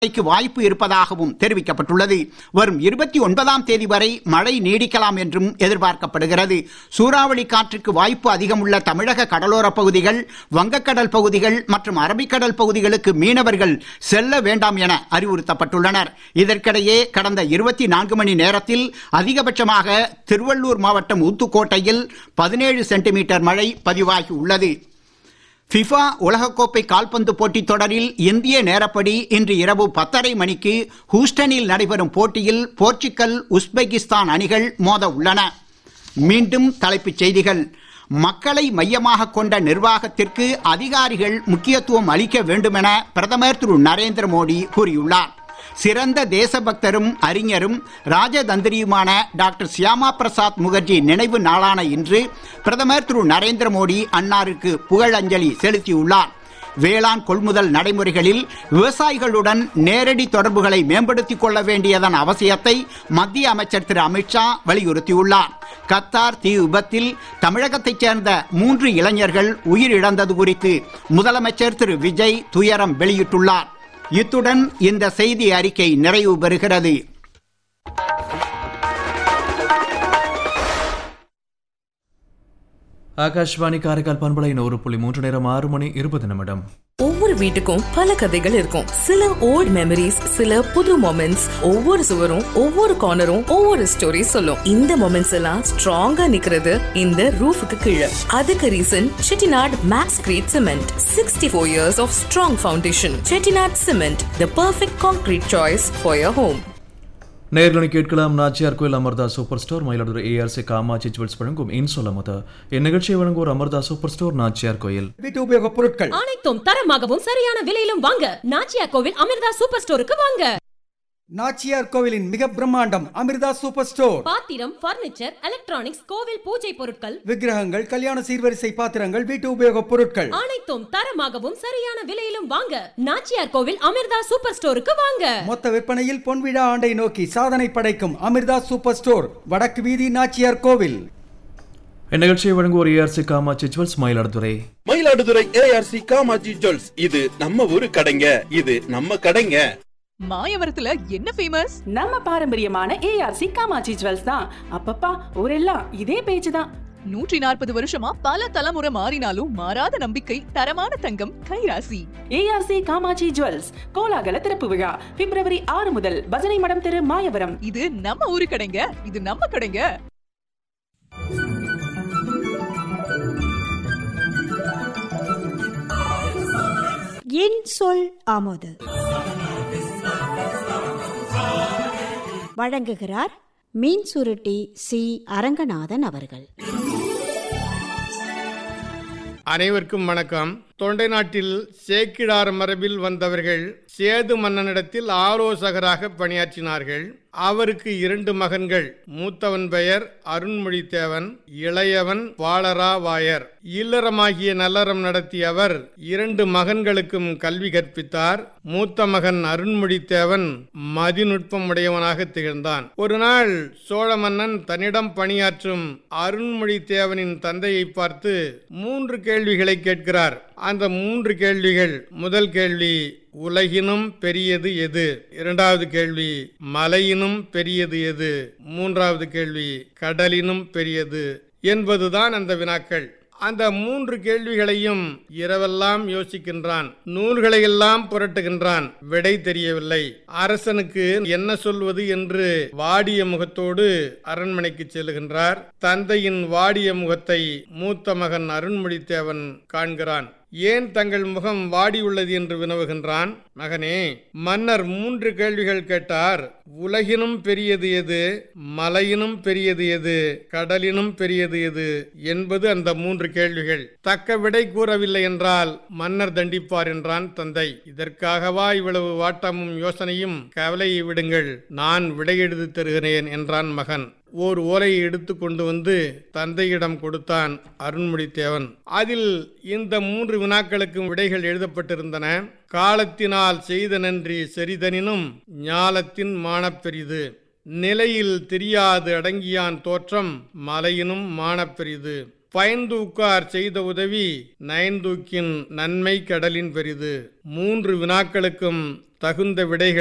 மழைக்கு வாய்ப்பு இருப்பதாகவும் தெரிவிக்கப்பட்டுள்ளது வரும் இருபத்தி ஒன்பதாம் தேதி வரை மழை நீடிக்கலாம் என்றும் எதிர்பார்க்கப்படுகிறது சூறாவளி காற்றுக்கு வாய்ப்பு அதிகமுள்ள தமிழக கடலோர பகுதிகள் வங்கக்கடல் பகுதிகள் மற்றும் அரபிக்கடல் பகுதிகளுக்கு மீனவர்கள் செல்ல வேண்டாம் என அறிவுறுத்தப்பட்டுள்ளனர் இதற்கிடையே கடந்த இருபத்தி நான்கு மணி நேரத்தில் அதிகபட்சமாக திருவள்ளூர் மாவட்டம் ஊத்துக்கோட்டையில் பதினேழு சென்டிமீட்டர் மழை பதிவாகி உள்ளது ஃபிஃபா உலகக்கோப்பை கால்பந்து போட்டித் தொடரில் இந்திய நேரப்படி இன்று இரவு பத்தரை மணிக்கு ஹூஸ்டனில் நடைபெறும் போட்டியில் போர்ச்சுகல் உஸ்பெகிஸ்தான் அணிகள் மோத உள்ளன மீண்டும் தலைப்புச் செய்திகள் மக்களை மையமாக கொண்ட நிர்வாகத்திற்கு அதிகாரிகள் முக்கியத்துவம் அளிக்க வேண்டுமென பிரதமர் திரு நரேந்திர மோடி கூறியுள்ளார் சிறந்த தேசபக்தரும் அறிஞரும் ராஜதந்திரியுமான டாக்டர் சியாமா பிரசாத் முகர்ஜி நினைவு நாளான இன்று பிரதமர் திரு நரேந்திர மோடி அன்னாருக்கு புகழஞ்சலி செலுத்தியுள்ளார் வேளாண் கொள்முதல் நடைமுறைகளில் விவசாயிகளுடன் நேரடி தொடர்புகளை மேம்படுத்திக் கொள்ள வேண்டியதன் அவசியத்தை மத்திய அமைச்சர் திரு அமித்ஷா வலியுறுத்தியுள்ளார் கத்தார் தீ விபத்தில் தமிழகத்தைச் சேர்ந்த மூன்று இளைஞர்கள் உயிரிழந்தது குறித்து முதலமைச்சர் திரு விஜய் துயரம் வெளியிட்டுள்ளார் இத்துடன் இந்த செய்தி அறிக்கை நிறைவு பெறுகிறது ஆகாஷ்வாணி காரைக்கால் பண்பலை நூறு புள்ளி மூன்று நேரம் ஆறு மணி இருபது நிமிடம் ஒவ்வொரு வீட்டுக்கும் பல கதைகள் இருக்கும் சில ஓல்ட் மெமரிஸ் சில புது மொமெண்ட்ஸ் ஒவ்வொரு சுவரும் ஒவ்வொரு கார்னரும் ஒவ்வொரு ஸ்டோரி சொல்லும் இந்த மொமெண்ட்ஸ் எல்லாம் ஸ்ட்ராங்கா நிக்கிறது இந்த ரூஃபுக்கு கீழே அதுக்கு reason Chettinad max crete cement sixty four years of strong foundation Chettinad cement the perfect concrete choice for your home நேர்களை கேட்கலாம் Nachiyar Koil Amrita super store Mayiladuthurai ARC Kamatchi jewels வழங்கும் இன்சொல்லமுத இந்நிகழ்ச்சியை வழங்குவோர் அமர்தா சூப்பர் ஸ்டோர் நாச்சியார் கோயில் வீட்டு உபயோகப் பொருட்கள் அனைத்தும் தரமாகவும் சரியான விலையிலும் வாங்க நாச்சியா கோவில் அமிர்தா சூப்பர் ஸ்டோருக்கு வாங்க நாச்சியார் கோவிலின் மிக பிரம்மாண்டம் அமிர்தா சூப்பர் ஸ்டோர் பாத்திரம் பர்னிச்சர் எலக்ட்ரானிக்ஸ் கோவில் பூஜை பொருட்கள் விக்கிரகங்கள் கல்யாண சீர்வரிசை பாத்திரங்கள் வீட்டு உபயோகப் பொருட்கள் அனைத்தும் தரமாகவும் சரியான விலையிலும் வாங்க நாச்சியார் கோவில் அமிர்தா சூப்பர் ஸ்டோருக்கு வாங்க மொத்த விற்பனையில் பொன்விழா ஆண்டை நோக்கி சாதனை படைக்கும் அமிர்தா சூப்பர் ஸ்டோர் வடக்கு வீதி நாச்சியார் கோவில் இந்நிகழ்ச்சியை வழங்குவோர் ARC Kamatchi jewels Mayiladuthurai Mayiladuthurai ARC Kamatchi jewels இது நம்ம ஊரு கடைங்க இது நம்ம கடைங்க மாயவரத்துல என்ன ஃபேமஸ் நம்ம பாரம்பரியமான ஏஆர்சி காமாட்சி ஜுவல்ஸ் தான் அப்பப்பா ஊரெல்லாம் இதே பேச்சு தான் நூற்றி நாற்பது வருஷமா பல தலைமுறை மாறினாலும் மாறாத நம்பிக்கை தரமான தங்கம் கைராசி ஏஆர்சி காமாட்சி ஜுவல்ஸ் கோலாகல திறப்பு விழா பிப்ரவரி ஆறு முதல் பஜனை மடம் தெரு மாயவரம் இது நம்ம ஊரு கடைங்க இது நம்ம கடைங்க என் சொல் ஆமோது வழங்குகிறார் மீன் சுருட்டி சி அரங்கநாதன் அவர்கள் அனைவருக்கும் வணக்கம் தொண்டை நாட்டில் சேக்கிடார் மரபில் வந்தவர்கள் சேது மன்னனிடத்தில் ஆலோசகராக பணியாற்றினார்கள் அவருக்கு இரண்டு மகன்கள் மூத்தவன் பெயர் அருண்மொழித்தேவன் இளையவன் வாளராவாயர் இல்லறமாகிய நல்லறம் நடத்திய அவர் இரண்டு மகன்களுக்கும் கல்வி கற்பித்தார் மூத்த மகன் அருண்மொழித்தேவன் மதிநுட்பம் உடையவனாக திகழ்ந்தான் ஒரு நாள் சோழ மன்னன் தன்னிடம் பணியாற்றும் அருண்மொழித்தேவனின் தந்தையை பார்த்து மூன்று கேள்விகளை கேட்கிறார் அந்த மூன்று கேள்விகள் முதல் கேள்வி உலகினும் பெரியது எது இரண்டாவது கேள்வி மலையினும் பெரியது எது மூன்றாவது கேள்வி கடலினும் பெரியது என்பதுதான் அந்த வினாக்கள் அந்த மூன்று கேள்விகளையும் இரவெல்லாம் யோசிக்கின்றான் நூல்களை எல்லாம் புரட்டுகின்றான் விடை தெரியவில்லை அரசனுக்கு என்ன சொல்வது என்று வாடிய முகத்தோடு அரண்மனைக்கு செல்லுகின்றார் தந்தையின் வாடிய முகத்தை மூத்த மகன் அருண்மொழித்தேவன் காண்கிறான் ஏன் தங்கள் முகம் வாடியுள்ளது என்று வினவுகின்றான் மகனே மன்னர் மூன்று கேள்விகள் கேட்டார் உலகினும் பெரியது எது மலையினும் பெரியது எது கடலினும் பெரியது எது என்பது அந்த மூன்று கேள்விகள் தக்க விடை கூறவில்லை என்றால் மன்னர் தண்டிப்பார் என்றான் தந்தை இதற்காகவா இவ்வளவு வாட்டமும் யோசனையும் கவலையை விடுங்கள் நான் விடை எழுதி தருகிறேன் என்றான் மகன் ஓர் ஓலையை எடுத்து கொண்டு வந்து தந்தையிடம் கொடுத்தான் அருண்மொழித்தேவன் அதில் இந்த மூன்று வினாக்களுக்கும் விடைகள் எழுதப்பட்டிருந்தன காலத்தினால் செய்த நன்றி செறிதனினும் ஞாலத்தின் மானப்பெரிது நிலையில் தெரியாது அடங்கியான் தோற்றம் மலையினும் மானப்பெரிது பயன்தூக்கார் செய்த உதவி நயன்தூக்கின் நன்மை கடலின் பெரிது மூன்று வினாக்களுக்கும் தகுந்த விடைகள்